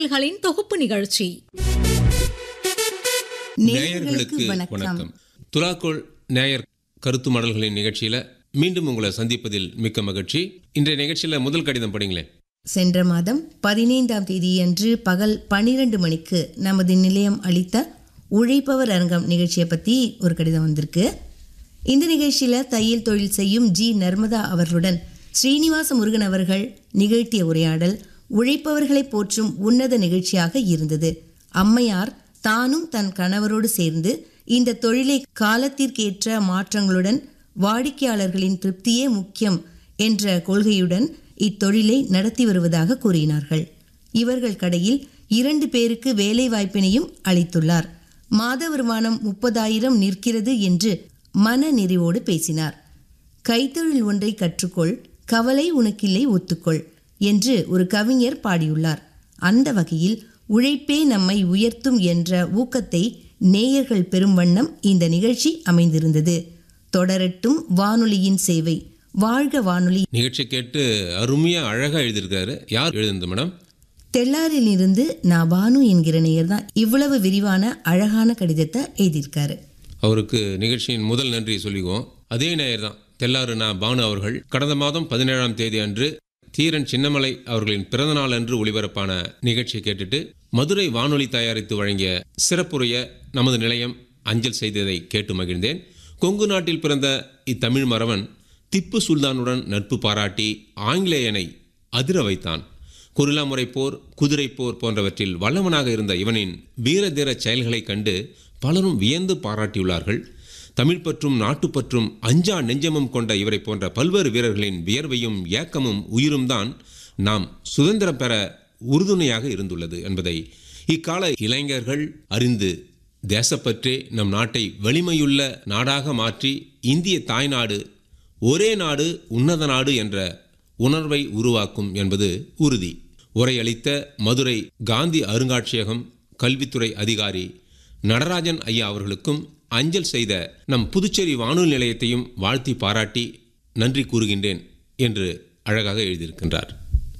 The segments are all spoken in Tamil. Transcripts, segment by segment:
களின் தொகுப்பு நிகழ்ச்சி நேயர்களுக்கு வணக்கம் துலாக்கோள் நேயர் கருத்து மடல்களின் நிகழ்ச்சியில மீண்டும் உங்களை சந்திப்பதில் மிக்க மகிழ்ச்சி இன்றைய நிகழ்ச்சியில முதல் கடிதம் படிங்களேன் சென்ற மாதம் பதினைந்தாம் தேதியன்று பகல் பனிரெண்டு மணிக்கு நமது நிலையம் அளித்த உழைப்பவர் அரங்கம் நிகழ்ச்சியை பற்றி ஒரு கடிதம் வந்திருக்கு இந்த நிகழ்ச்சியில் தையல் தொழில் செய்யும் ஜி நர்மதா அவர்களுடன் ஸ்ரீனிவாச முருகன் அவர்கள் நிகழ்த்திய உரையாடல் உழைப்பவர்களை போற்றும் உன்னத நிகழ்ச்சியாக இருந்தது அம்மையார் தானும் தன் கணவரோடு சேர்ந்து இந்த தொழிலை காலத்திற்கேற்ற மாற்றங்களுடன் வாடிக்கையாளர்களின் திருப்தியே முக்கியம் என்ற கொள்கையுடன் இத்தொழிலை நடத்தி வருவதாக கூறினார்கள் இவர்கள் கடையில் இரண்டு பேருக்கு வேலை வாய்ப்பினையும் அளித்துள்ளார் மாத வருமானம் முப்பதாயிரம் நிற்கிறது என்று மன நிறைவோடு பேசினார் கைத்தொழில் ஒன்றை கற்றுக்கொள் கவலை உனக்கில்லை ஒத்துக்கொள் என்று ஒரு கவிஞர் பாடியுள்ளார் அந்த வகையில் உழைப்பே நம்மை உயர்த்தும் என்ற ஊக்கத்தை நேயர்கள் பெறும் வண்ணம் இந்த நிகழ்ச்சி அமைந்திருந்தது தொடரட்டும் வானொலியின் சேவை வாழ்க வானொலி நிகழ்ச்சி கேட்டு அருமையா அழகா எழுதியிருக்காரு யார் எழுதுனது மேடம் தெள்ளாரில் இருந்து நான் பானு என்கிற நேயர் தான் இவ்வளவு விரிவான அழகான கடிதத்தை எழுதியிருக்காரு அவருக்கு நிகழ்ச்சியின் முதல் நன்றி சொல்லிக்குவோம் அதே நேயர் தான் தெல்லாறு நா பானு அவர்கள் கடந்த மாதம் பதினேழாம் தேதி அன்று தீரன் சின்னமலை அவர்களின் பிறந்தநாள் அன்று ஒளிபரப்பான நிகழ்ச்சியை கேட்டுட்டு மதுரை வானொலி தயாரித்து வழங்கிய சிறப்புரைய நமது நிலையம் அஞ்சல் செய்ததை கேட்டு மகிழ்ந்தேன் கொங்கு நாட்டில் பிறந்த இத்தமிழ் மறவன் திப்பு சுல்தானுடன் நட்பு பாராட்டி ஆங்கிலேயனை அதிர வைத்தான் குருலாமுறை போர் குதிரை போர் போன்றவற்றில் வல்லவனாக இருந்த இவனின் வீரதீர செயல்களைக் கண்டு பலரும் வியந்து பாராட்டியுள்ளார்கள் தமிழ் பற்றும் நாட்டுப்பற்றும் அஞ்சா நெஞ்சமும் கொண்ட இவரை போன்ற பல்வேறு வீரர்களின் வியர்வையும் ஏக்கமும் உயிரும் தான் நாம் சுதந்திரம் பெற உறுதுணையாக இருந்துள்ளது என்பதை இக்கால இளைஞர்கள் அறிந்து தேசப்பற்றே நம் நாட்டை வலிமையுள்ள நாடாக மாற்றி இந்திய தாய்நாடு ஒரே நாடு உன்னத நாடு என்ற உணர்வை உருவாக்கும் என்பது உறுதி உரையளித்த மதுரை காந்தி அருங்காட்சியகம் கல்வித்துறை அதிகாரி நடராஜன் ஐயா அவர்களுக்கும் அஞ்சல் செய்த நம் புதுச்சேரி வானொலி நிலையத்தையும் வாழ்த்தி பாராட்டி நன்றி கூறுகின்றேன் என்று அழகாக எழுதியிருக்கின்றார்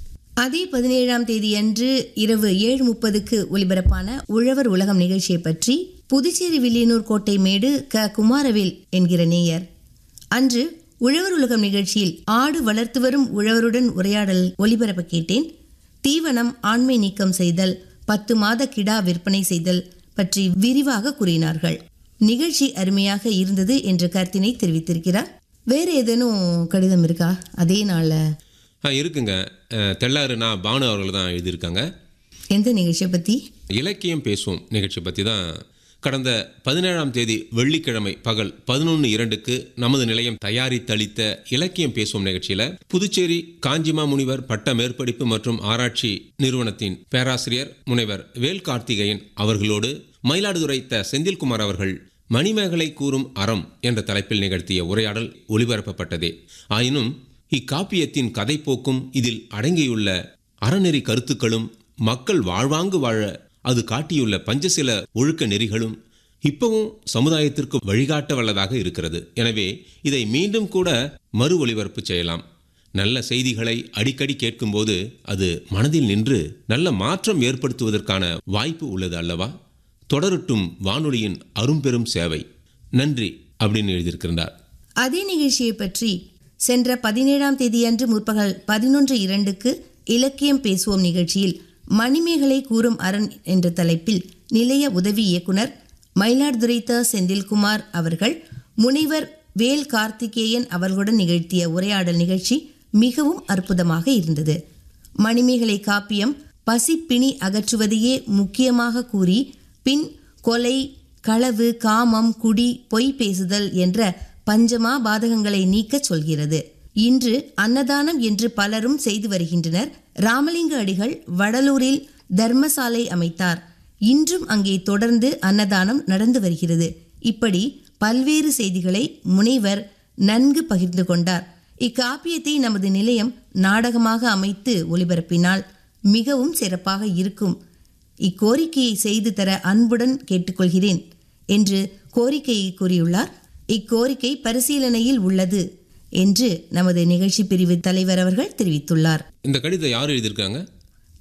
அதே பதினேழாம் தேதியன்று இரவு ஏழு முப்பதுக்கு ஒலிபரப்பான உழவர் உலகம் நிகழ்ச்சியை பற்றி புதுச்சேரி வில்லியனூர் கோட்டை மேடு க குமாரவேல் என்கிற நேயர் அன்று உழவர் உலகம் நிகழ்ச்சியில் ஆடு வளர்த்து வரும் உழவருடன் உரையாடல் ஒலிபரப்ப கேட்டேன் தீவனம் ஆண்மை நீக்கம் செய்தல் பத்து மாத கிடா விற்பனை செய்தல் பற்றி விரிவாக கூறினார்கள் நிகழ்ச்சி அருமையாக இருந்தது என்ற கருத்தினை தெரிவித்திருக்கிறார் வேறு ஏதேனும் கடிதம் இருக்கா அதே நாள்ல ஆ இருக்குங்க அஹ், தெள்ளாறு நான் பானு அவர்கள் தான் எழுதியிருக்காங்க எந்த நிகழ்ச்சியை பற்றி இலக்கியம் பேசுவோம் நிகழ்ச்சி பற்றி தான் கடந்த பதினேழாம் தேதி வெள்ளிக்கிழமை பகல் பதினொன்று இரண்டுக்கு நமது நிலையம் தயாரித்தளித்த இலக்கியம் பேசுவோம் நிகழ்ச்சியில் புதுச்சேரி காஞ்சிமா முனிவர் பட்ட மேற்படிப்பு மற்றும் ஆராய்ச்சி நிறுவனத்தின் பேராசிரியர் முனைவர் வேல் கார்த்திகேயன் அவர்களோடு மயிலாடுதுறை த செந்தில்குமார் அவர்கள் மணிமேகலை கூறும் அறம் என்ற தலைப்பில் நிகழ்த்திய உரையாடல் ஒளிபரப்பப்பட்டதே ஆயினும் இக்காப்பியத்தின் கதைப்போக்கும் இதில் அடங்கியுள்ள அறநெறி கருத்துக்களும் மக்கள் வாழ்வாங்கு வாழ அது காட்டியுள்ள பஞ்சசில ஒழுக்க நெறிகளும் இப்பவும் சமுதாயத்திற்கு வழிகாட்ட வல்லதாக இருக்கிறது எனவே இதை மீண்டும் கூட மறு ஒளிபரப்பு செய்யலாம் நல்ல செய்திகளை அடிக்கடி கேட்கும்போது அது மனதில் நின்று நல்ல மாற்றம் ஏற்படுத்துவதற்கான வாய்ப்பு உள்ளது அல்லவா தொடரட்டும் வானொலியின் அரும்பெரும் சேவை நன்றி அப்படின்னு எழுதியிருக்கிறார் அதே நிகழ்ச்சியை பற்றி சென்ற பதினேழாம் தேதியன்று முற்பகல் பதினொன்று இரண்டுக்கு இலக்கியம் பேசுவோம் நிகழ்ச்சியில் மணிமேகலை கூறும் அரண் என்ற தலைப்பில் நிலைய உதவி இயக்குனர் மயிலாடுதுறை த செந்தில்குமார் அவர்கள் முனைவர் வேல் கார்த்திகேயன் அவர்களுடன் நிகழ்த்திய உரையாடல் நிகழ்ச்சி மிகவும் அற்புதமாக இருந்தது மணிமேகலை காப்பியம் பசிப்பிணி அகற்றுவதையே முக்கியமாக கூறி பின் கொலை களவு காமம் குடி பொய் பேசுதல் என்ற பஞ்சமா பாதகங்களை நீக்கச் சொல்கிறது இன்று அன்னதானம் என்று பலரும் செய்து வருகின்றனர் ராமலிங்க அடிகள் வடலூரில் தர்மசாலை அமைத்தார் இன்றும் அங்கே தொடர்ந்து அன்னதானம் நடந்து வருகிறது இப்படி பல்வேறு செய்திகளை முனைவர் நன்கு பகிர்ந்து கொண்டார் இக்காப்பியத்தை நமது நிலையம் நாடகமாக அமைத்து ஒளிபரப்பினால் மிகவும் சிறப்பாக இருக்கும் இக்கோரிக்கையை செய்து தர அன்புடன் கேட்டுக்கொள்கிறேன் என்று கோரிக்கையை கூறியுள்ளார் இக்கோரிக்கை பரிசீலனையில் உள்ளது என்று நமது நிகழ்ச்சி பிரிவு தலைவர் அவர்கள் தெரிவித்துள்ளார் இந்த கடிதம் யார் எழுதியிருக்காங்க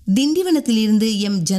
திண்டிவனத்திலிருந்து எம்